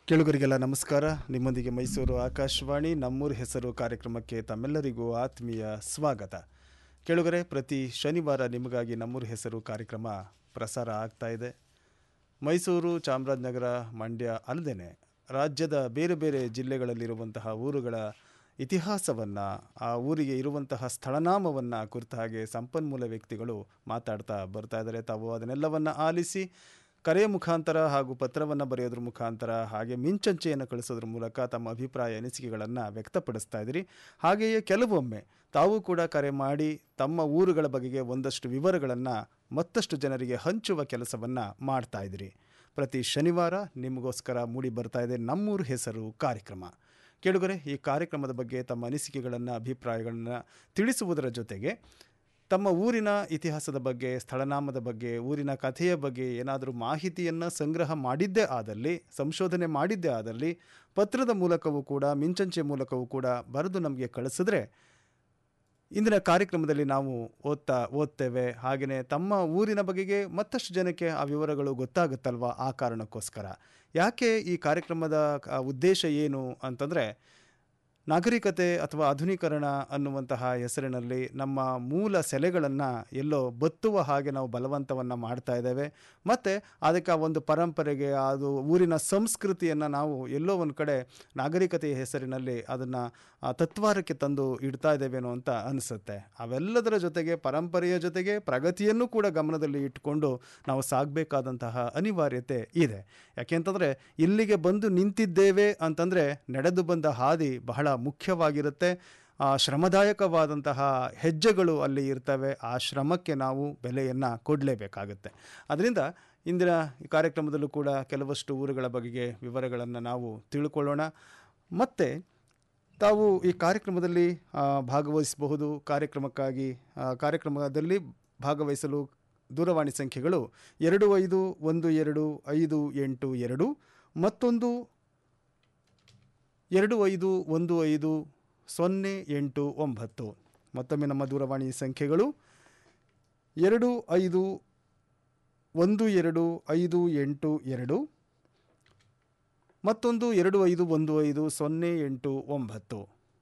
ಕೇಳುಗರಿಗೆಲ್ಲ ನಮಸ್ಕಾರ ನಿಮ್ಮೊಂದಿಗೆ ಮೈಸೂರು ಆಕಾಶವಾಣಿ ನಮ್ಮೂರು ಹೆಸರು ಕಾರ್ಯಕ್ರಮಕ್ಕೆ ತಮ್ಮೆಲ್ಲರಿಗೂ ಆತ್ಮೀಯ ಸ್ವಾಗತ ಕೇಳುಗರೆ ಪ್ರತಿ ಶನಿವಾರ ನಿಮಗಾಗಿ ನಮ್ಮೂರು ಹೆಸರು ಕಾರ್ಯಕ್ರಮ ಪ್ರಸಾರ ಆಗ್ತಾ ಇದೆ ಮೈಸೂರು ಚಾಮರಾಜನಗರ ಮಂಡ್ಯ ಅಲ್ಲದೆ ರಾಜ್ಯದ ಬೇರೆ ಬೇರೆ ಜಿಲ್ಲೆಗಳಲ್ಲಿರುವಂತಹ ಊರುಗಳ ಇತಿಹಾಸವನ್ನು ಆ ಊರಿಗೆ ಇರುವಂತಹ ಸ್ಥಳನಾಮವನ್ನು ಕುರಿತ ಹಾಗೆ ಸಂಪನ್ಮೂಲ ವ್ಯಕ್ತಿಗಳು ಮಾತಾಡ್ತಾ ಬರ್ತಾ ಇದ್ದಾರೆ ತಾವು ಅದನ್ನೆಲ್ಲವನ್ನು ಆಲಿಸಿ ಕರೆಯ ಮುಖಾಂತರ ಹಾಗೂ ಪತ್ರವನ್ನು ಬರೆಯೋದ್ರ ಮುಖಾಂತರ ಹಾಗೆ ಮಿಂಚಂಚೆಯನ್ನು ಕಳಿಸೋದ್ರ ಮೂಲಕ ತಮ್ಮ ಅಭಿಪ್ರಾಯ ಅನಿಸಿಕೆಗಳನ್ನು ವ್ಯಕ್ತಪಡಿಸ್ತಾ ಇದ್ದೀರಿ ಹಾಗೆಯೇ ಕೆಲವೊಮ್ಮೆ ತಾವು ಕೂಡ ಕರೆ ಮಾಡಿ ತಮ್ಮ ಊರುಗಳ ಬಗೆಗೆ ಒಂದಷ್ಟು ವಿವರಗಳನ್ನು ಮತ್ತಷ್ಟು ಜನರಿಗೆ ಹಂಚುವ ಕೆಲಸವನ್ನು ಮಾಡ್ತಾ ಇದ್ದೀರಿ ಪ್ರತಿ ಶನಿವಾರ ನಿಮಗೋಸ್ಕರ ಮೂಡಿ ಬರ್ತಾ ಇದೆ ನಮ್ಮೂರು ಹೆಸರು ಕಾರ್ಯಕ್ರಮ ಕೇಳುಗರೆ ಈ ಕಾರ್ಯಕ್ರಮದ ಬಗ್ಗೆ ತಮ್ಮ ಅನಿಸಿಕೆಗಳನ್ನು ಅಭಿಪ್ರಾಯಗಳನ್ನು ತಿಳಿಸುವುದರ ಜೊತೆಗೆ ತಮ್ಮ ಊರಿನ ಇತಿಹಾಸದ ಬಗ್ಗೆ ಸ್ಥಳನಾಮದ ಬಗ್ಗೆ ಊರಿನ ಕಥೆಯ ಬಗ್ಗೆ ಏನಾದರೂ ಮಾಹಿತಿಯನ್ನು ಸಂಗ್ರಹ ಮಾಡಿದ್ದೇ ಆದಲ್ಲಿ ಸಂಶೋಧನೆ ಮಾಡಿದ್ದೇ ಆದಲ್ಲಿ ಪತ್ರದ ಮೂಲಕವೂ ಕೂಡ ಮಿಂಚಂಚೆ ಮೂಲಕವೂ ಕೂಡ ಬರೆದು ನಮಗೆ ಕಳಿಸಿದ್ರೆ ಇಂದಿನ ಕಾರ್ಯಕ್ರಮದಲ್ಲಿ ನಾವು ಓದ್ತಾ ಓದ್ತೇವೆ ಹಾಗೆಯೇ ತಮ್ಮ ಊರಿನ ಬಗೆಗೆ ಮತ್ತಷ್ಟು ಜನಕ್ಕೆ ಆ ವಿವರಗಳು ಗೊತ್ತಾಗುತ್ತಲ್ವ ಆ ಕಾರಣಕ್ಕೋಸ್ಕರ ಯಾಕೆ ಈ ಕಾರ್ಯಕ್ರಮದ ಕ- ಉದ್ದೇಶ ಏನು ಅಂತಂದರೆ ನಾಗರಿಕತೆ ಅಥವಾ ಆಧುನೀಕರಣ ಅನ್ನುವಂತಹ ಹೆಸರಿನಲ್ಲಿ ನಮ್ಮ ಮೂಲ ಸೆಲೆಗಳನ್ನು ಎಲ್ಲೋ ಬತ್ತುವ ಹಾಗೆ ನಾವು ಬಲವಂತವನ್ನು ಮಾಡ್ತಾ ಇದ್ದೇವೆ ಮತ್ತು ಅದಕ್ಕೆ ಆ ಒಂದು ಪರಂಪರೆಗೆ ಅದು ಊರಿನ ಸಂಸ್ಕೃತಿಯನ್ನು ನಾವು ಎಲ್ಲೋ ಒಂದು ಕಡೆ ನಾಗರಿಕತೆಯ ಹೆಸರಿನಲ್ಲಿ ಅದನ್ನು ತತ್ವಾರಕ್ಕೆ ತಂದು ಇಡ್ತಾ ಇದ್ದೇವೇನೋ ಅಂತ ಅನಿಸುತ್ತೆ ಅವೆಲ್ಲದರ ಜೊತೆಗೆ ಪರಂಪರೆಯ ಜೊತೆಗೆ ಪ್ರಗತಿಯನ್ನು ಕೂಡ ಗಮನದಲ್ಲಿ ಇಟ್ಟುಕೊಂಡು ನಾವು ಸಾಗಬೇಕಾದಂತಹ ಅನಿವಾರ್ಯತೆ ಇದೆ ಯಾಕೆಂತಂದರೆ ಇಲ್ಲಿಗೆ ಬಂದು ನಿಂತಿದ್ದೇವೆ ಅಂತಂದರೆ ನಡೆದು ಬಂದ ಹಾದಿ ಬಹಳ ಮುಖ್ಯವಾಗಿರುತ್ತೆ ಆ ಶ್ರಮದಾಯಕವಾದಂತಹ ಹೆಜ್ಜೆಗಳು ಅಲ್ಲಿ ಇರ್ತವೆ ಆ ಶ್ರಮಕ್ಕೆ ನಾವು ಬೆಲೆಯನ್ನು ಕೊಡಲೇಬೇಕಾಗುತ್ತೆ ಅದರಿಂದ ಇಂದಿನ ಈ ಕಾರ್ಯಕ್ರಮದಲ್ಲೂ ಕೂಡ ಕೆಲವಷ್ಟು ಊರುಗಳ ಬಗೆಗೆ ವಿವರಗಳನ್ನು ನಾವು ತಿಳ್ಕೊಳ್ಳೋಣ ಮತ್ತು ತಾವು ಈ ಕಾರ್ಯಕ್ರಮದಲ್ಲಿ ಆ, ಭಾಗವಹಿಸಬಹುದು ಕಾರ್ಯಕ್ರಮಕ್ಕಾಗಿ ಆ, ಕಾರ್ಯಕ್ರಮದಲ್ಲಿ ಭಾಗವಹಿಸಲು ದೂರವಾಣಿ ಸಂಖ್ಯೆಗಳು ಎರಡು ಐದು ಒಂದು ಎರಡು ಐದು ಎಂಟು ಎರಡು ಮತ್ತೊಂದು ಎರಡು ಐದು ಒಂದು ಐದು ಸೊನ್ನೆ ಎಂಟು ಒಂಬತ್ತು ಮತ್ತೊಮ್ಮೆ ನಮ್ಮ ದೂರವಾಣಿ ಸಂಖ್ಯೆಗಳು ಎರಡು ಐದು ಒಂದು ಎರಡು ಐದು ಎಂಟು ಎರಡು ಮತ್ತೊಂದು ಎರಡು ಐದು ಒಂದು ಐದು ಸೊನ್ನೆ ಎಂಟು ಒಂಬತ್ತು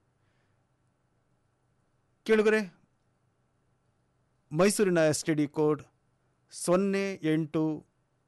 ಕೇಳುಗರೆ ಮೈಸೂರಿನ ಎಸ್ ಟಿ ಡಿ ಕೋಡ್ ಸೊನ್ನೆ ಎಂಟು